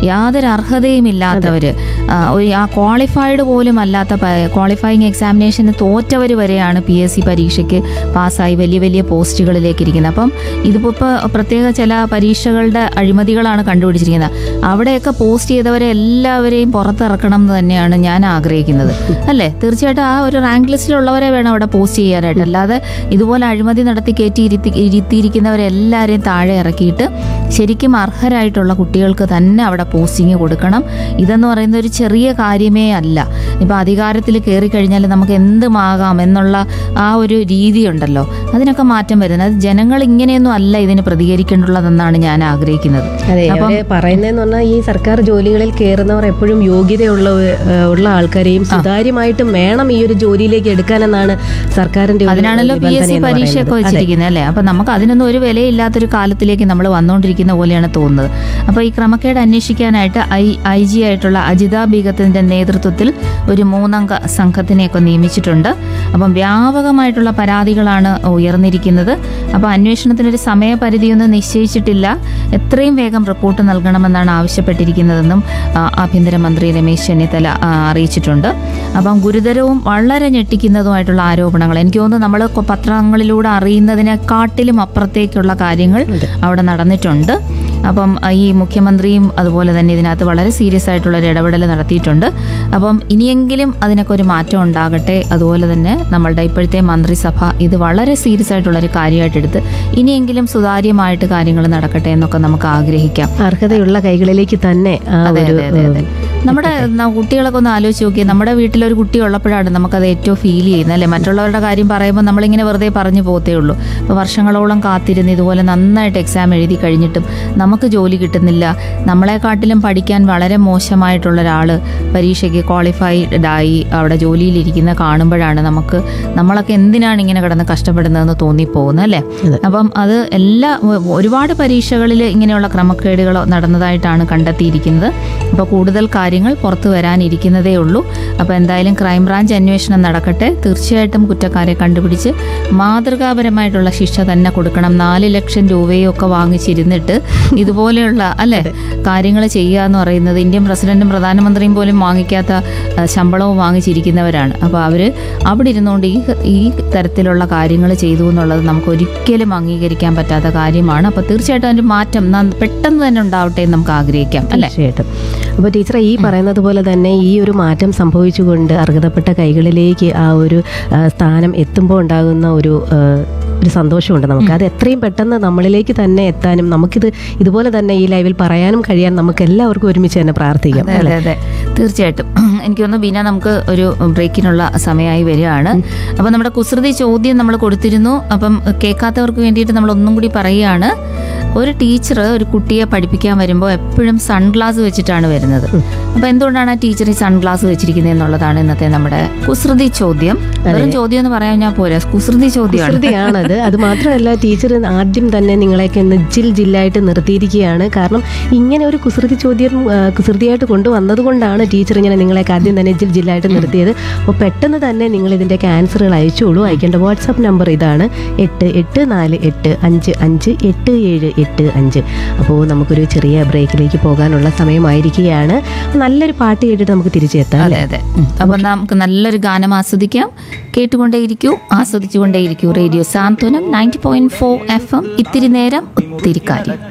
യാതൊരു അർഹതയും ഇല്ലാത്തവർ ഒരു ആ ക്വാളിഫൈഡ് പോലും അല്ലാത്ത ക്വാളിഫയിങ് എക്സാമിനേഷന് തോറ്റവർ വരെയാണ് പി എസ് സി പരീക്ഷയ്ക്ക് പാസ്സായി വലിയ വലിയ പോസ്റ്റുകളിലേക്ക് ഇരിക്കുന്നത് അപ്പം ഇതിപ്പോൾ ഇപ്പോൾ പ്രത്യേക ചില പരീക്ഷകളുടെ അഴിമതികളാണ് കണ്ടുപിടിച്ചിരിക്കുന്നത് അവിടെയൊക്കെ പോസ്റ്റ് ചെയ്തവരെ എല്ലാവരെയും പുറത്തിറക്കണം എന്ന് തന്നെയാണ് ഞാൻ ആഗ്രഹിക്കുന്നത് അല്ലേ തീർച്ചയായിട്ടും ആ ഒരു റാങ്ക് ലിസ്റ്റിലുള്ളവരെ വേണം അവിടെ പോസ്റ്റ് ചെയ്യാനായിട്ട് അല്ലാതെ ഇതുപോലെ അഴിമതി നടത്തി കയറ്റി ഇരുത്തി ഇരുത്തിയിരിക്കുന്നവരെല്ലാവരെയും താഴെ ഇറക്കിയിട്ട് ശരിക്കും അർഹരായിട്ടുള്ള കുട്ടികൾക്ക് തന്നെ അവിടെ പോസ്റ്റിംഗ് കൊടുക്കണം ഇതെന്ന് പറയുന്ന ഒരു ചെറിയ കാര്യമേ അല്ല ഇപ്പം അധികാരത്തിൽ കയറി കഴിഞ്ഞാൽ നമുക്ക് എന്തുമാകാം എന്നുള്ള ആ ഒരു രീതി ഉണ്ടല്ലോ അതിനൊക്കെ മാറ്റം വരുന്നത് അത് ജനങ്ങൾ ഇങ്ങനെയൊന്നും അല്ല ഇതിന് പ്രതികരിക്കേണ്ടുള്ളതെന്നാണ് ഞാൻ ആഗ്രഹിക്കുന്നത് അതെ അവര് പറയുന്നതെന്ന് പറഞ്ഞാൽ ഈ സർക്കാർ ജോലികളിൽ കയറുന്നവർ എപ്പോഴും യോഗ്യതയുള്ള ഏഹ്, ഉള്ള ആൾക്കാരെയും സുതാര്യമായിട്ടും വേണം ഈ ഒരു ജോലിയിലേക്ക് എടുക്കാനെന്നാണ് സർക്കാരിന്റെ ഒരു അതിനാണല്ലോ പി എസ് സി നിബന്ധന എന്ന് പരീക്ഷയൊക്കെ പറയുന്നത്. അതെ. വെച്ചിരിക്കുന്നത് അല്ലേ അപ്പം നമുക്ക് അതിനൊന്നും ഒരു വിലയില്ലാത്തൊരു കാലത്തിലേക്ക് നമ്മൾ വന്നുകൊണ്ടിരിക്കുന്ന പോലെയാണ് തോന്നുന്നത് അപ്പോൾ ഈ ക്രമക്കേട് അന്വേഷിക്കാനായിട്ട് ഐ ഐ ജി ആയിട്ടുള്ള അജിത ബീഗത്തിന്റെ നേതൃത്വത്തിൽ ഒരു മൂന്നംഗ സംഘത്തിനെയൊക്കെ നിയമിച്ചിട്ടുണ്ട് അപ്പം വ്യാപകമായിട്ടുള്ള പരാതികളാണ് ഉയർന്നിരിക്കുന്നത് അപ്പോൾ അന്വേഷണത്തിനൊരു സമയപരിധിയൊന്നും നിശ്ചയിച്ചിട്ടില്ല എത്രയും വേഗം റിപ്പോർട്ട് നൽകണമെന്നാണ് ആവശ്യപ്പെട്ടിരിക്കുന്നതെന്നും ആ, ആഭ്യന്തരമന്ത്രി രമേശ് ചെന്നിത്തല ആ, അറിയിച്ചിട്ടുണ്ട് അപ്പം ഗുരുതരവും വളരെ ഞെട്ടിക്കുന്നതുമായിട്ടുള്ള ആരോപണങ്ങൾ എനിക്ക് തോന്നുന്നു നമ്മൾ പത്രങ്ങളിലൂടെ അറിയുന്നതിനെക്കാട്ടിലും അപ്പുറത്തേക്കുള്ള കാര്യങ്ങൾ അവിടെ നടന്നിട്ടുണ്ട് അപ്പം ആ, ഈ മുഖ്യമന്ത്രിയും അതുപോലെ തന്നെ ഇതിനകത്ത് വളരെ സീരിയസ് ആയിട്ടുള്ള ഒരു ഇടപെടൽ നടത്തിയിട്ടുണ്ട് അപ്പം ഇനിയെങ്കിലും അതിനൊക്കെ ഒരു മാറ്റം ഉണ്ടാകട്ടെ അതുപോലെ തന്നെ നമ്മളുടെ ഇപ്പോഴത്തെ മന്ത്രിസഭ ഇത് വളരെ സീരിയസ് ആയിട്ടുള്ള ഒരു കാര്യമായിട്ട് എടുത്ത് ഇനിയെങ്കിലും സുതാര്യമായിട്ട് കാര്യങ്ങൾ നടക്കട്ടെ എന്നൊക്കെ നമുക്ക് ആഗ്രഹിക്കാം അർഹതയുള്ള കൈകളിലേക്ക് തന്നെ ആ അതെ ഒരു അതെ അതെ അതെ നമ്മുടെ ന- കുട്ടികളൊക്കെ ഒന്ന് ആലോചിച്ച് നോക്കി നമ്മുടെ വീട്ടിലൊരു കുട്ടി ഉള്ളപ്പോഴാണ് നമുക്കത് ഏറ്റവും ഫീൽ ചെയ്യുന്നത് അല്ലേ മറ്റുള്ളവരുടെ കാര്യം പറയുമ്പോൾ നമ്മളിങ്ങനെ വെറുതെ പറഞ്ഞു പോത്തേ ഉള്ളൂ ഇപ്പോൾ വർഷങ്ങളോളം കാത്തിരുന്ന് ഇതുപോലെ നന്നായിട്ട് എക്സാം എഴുതി കഴിഞ്ഞിട്ടും നമുക്ക് ജോലി കിട്ടുന്നില്ല നമ്മളെക്കാട്ടിലും പഠിക്കാൻ വളരെ മോശമായിട്ടുള്ള ഒരാൾ പരീക്ഷയ്ക്ക് ക്വാളിഫൈഡ് ആയി അവിടെ ജോലിയിലിരിക്കുന്ന കാണുമ്പോഴാണ് നമുക്ക് നമ്മളൊക്കെ എന്തിനാണ് ഇങ്ങനെ കിടന്ന് കഷ്ടപ്പെടുന്നതെന്ന് തോന്നിപ്പോകുന്നത് അല്ലേ അതെ. അപ്പം അത് എല്ലാ ഒരുപാട് പരീക്ഷകളിൽ ഇങ്ങനെയുള്ള ക്രമക്കേടുകൾ നടന്നതായിട്ടാണ് കണ്ടെത്തിയിരിക്കുന്നത് അപ്പോൾ കൂടുതൽ കാര്യങ്ങൾ പുറത്തു വരാനിരിക്കുന്നതേ ഉള്ളൂ അപ്പോൾ എന്തായാലും ക്രൈംബ്രാഞ്ച് അന്വേഷണം നടക്കട്ടെ തീർച്ചയായിട്ടും കുറ്റക്കാരെ കണ്ടുപിടിച്ച് മാതൃകാപരമായിട്ടുള്ള ശിക്ഷ തന്നെ കൊടുക്കണം നാല് ലക്ഷം രൂപയും ഒക്കെ വാങ്ങിച്ചിരുന്നിട്ട് ഇതുപോലെയുള്ള അല്ലേ കാര്യങ്ങൾ ചെയ്യുക എന്ന് പറയുന്നത് ഇന്ത്യൻ പ്രസിഡന്റും പ്രധാനമന്ത്രിയും പോലും വാങ്ങിക്കാത്ത ആ, ശമ്പളവും വാങ്ങിച്ചിരിക്കുന്നവരാണ് അപ്പോൾ അവർ അവിടെ ഇരുന്നുകൊണ്ട് ഈ ഈ തരത്തിലുള്ള കാര്യങ്ങൾ ചെയ്തു എന്നുള്ളത് നമുക്ക് ഒരിക്കലും അംഗീകരിക്കാൻ പറ്റാത്ത കാര്യമാണ് അപ്പോൾ തീർച്ചയായിട്ടും അതിൻ്റെ മാറ്റം ന- പെട്ടെന്ന് തന്നെ ഉണ്ടാവട്ടെ എന്ന് നമുക്ക് ആഗ്രഹിക്കാം അല്ലേ തീർച്ചയായിട്ടും അപ്പോൾ ടീച്ചറെ ഈ പറയുന്നത് പോലെ തന്നെ ഈ ഒരു മാറ്റം സംഭവിച്ചുകൊണ്ട് അർഹതപ്പെട്ട കൈകളിലേക്ക് ആ ഒരു ആ, സ്ഥാനം എത്തുമ്പോൾ ഉണ്ടാകുന്ന ഒരു ആ, ഒരു സന്തോഷമുണ്ട് നമുക്ക് അത് എത്രയും പെട്ടെന്ന് നമ്മളിലേക്ക് തന്നെ എത്താനും നമുക്കിത് ഇതുപോലെ തന്നെ ഈ ലൈവിൽ പറയാനും കഴിയാൻ നമുക്ക് എല്ലാവർക്കും ഒരുമിച്ച് തന്നെ പ്രാർത്ഥിക്കാം അതെ അതെ അതെ തീർച്ചയായിട്ടും എനിക്ക് തോന്നുന്നു ബീന നമുക്ക് ഒരു ബ്രേക്കിനുള്ള സമയമായി വരികയാണ് അപ്പം നമ്മുടെ കുസൃതി ചോദ്യം നമ്മൾ കൊടുത്തിരുന്നു അപ്പം കേൾക്കാത്തവർക്ക് വേണ്ടിയിട്ട് നമ്മൾ ഒന്നും കൂടി പറയുകയാണ് ഒരു ടീച്ചർ ഒരു കുട്ടിയെ പഠിപ്പിക്കാൻ വരുമ്പോൾ എപ്പോഴും സൺഗ്ലാസ് വെച്ചിട്ടാണ് വരുന്നത് അപ്പം എന്തുകൊണ്ടാണ് ആ ടീച്ചർ ഈ സൺഗ്ലാസ് വെച്ചിരിക്കുന്നത് എന്നുള്ളതാണ് ഇന്നത്തെ നമ്മുടെ കുസൃതി ചോദ്യം വെറും ചോദ്യം എന്ന് പറയാൻ ഞാൻ പോരാ കുസൃതി ചോദ്യമാണ് കുസൃതിയാണത് അത് മാത്രമല്ല ടീച്ചർ ആദ്യം തന്നെ നിങ്ങളെയൊക്കെ നെഞ്ചിൽ ജില്ലായിട്ട് നിർത്തിയിരിക്കുകയാണ് കാരണം ഇങ്ങനെ ഒരു കുസൃതി ചോദ്യം ആ, കുസൃതിയായിട്ട് കൊണ്ടുവന്നത് കൊണ്ടാണ് ടീച്ചർ ഇങ്ങനെ നിങ്ങളെയൊക്കെ ആദ്യം തന്നെ നെഞ്ചിൽ ജില്ലായിട്ട് നിർത്തിയത് അപ്പോൾ പെട്ടെന്ന് തന്നെ നിങ്ങൾ ഇതിൻ്റെ ആൻസറുകൾ അയച്ചോളൂ അയക്കേണ്ട വാട്സാപ്പ് നമ്പർ ഇതാണ് എട്ട് എട്ട് നാല് എട്ട് അഞ്ച് അഞ്ച് എട്ട് ഏഴ് എട്ട് അഞ്ച് അപ്പോൾ നമുക്കൊരു ചെറിയ ബ്രേക്കിലേക്ക് പോകാനുള്ള സമയമായിരിക്കുകയാണ് നല്ലൊരു പാട്ട് കേട്ടിട്ട് നമുക്ക് തിരിച്ചെത്താം അതെ അതെ അപ്പം നമുക്ക് നല്ലൊരു ഗാനം ആസ്വദിക്കാം കേട്ടുകൊണ്ടേയിരിക്കൂ ആസ്വദിച്ചുകൊണ്ടേയിരിക്കൂ radio Santhwanam ninety point four F M ഇത്തിരി നേരം ഒത്തിരി കാര്യം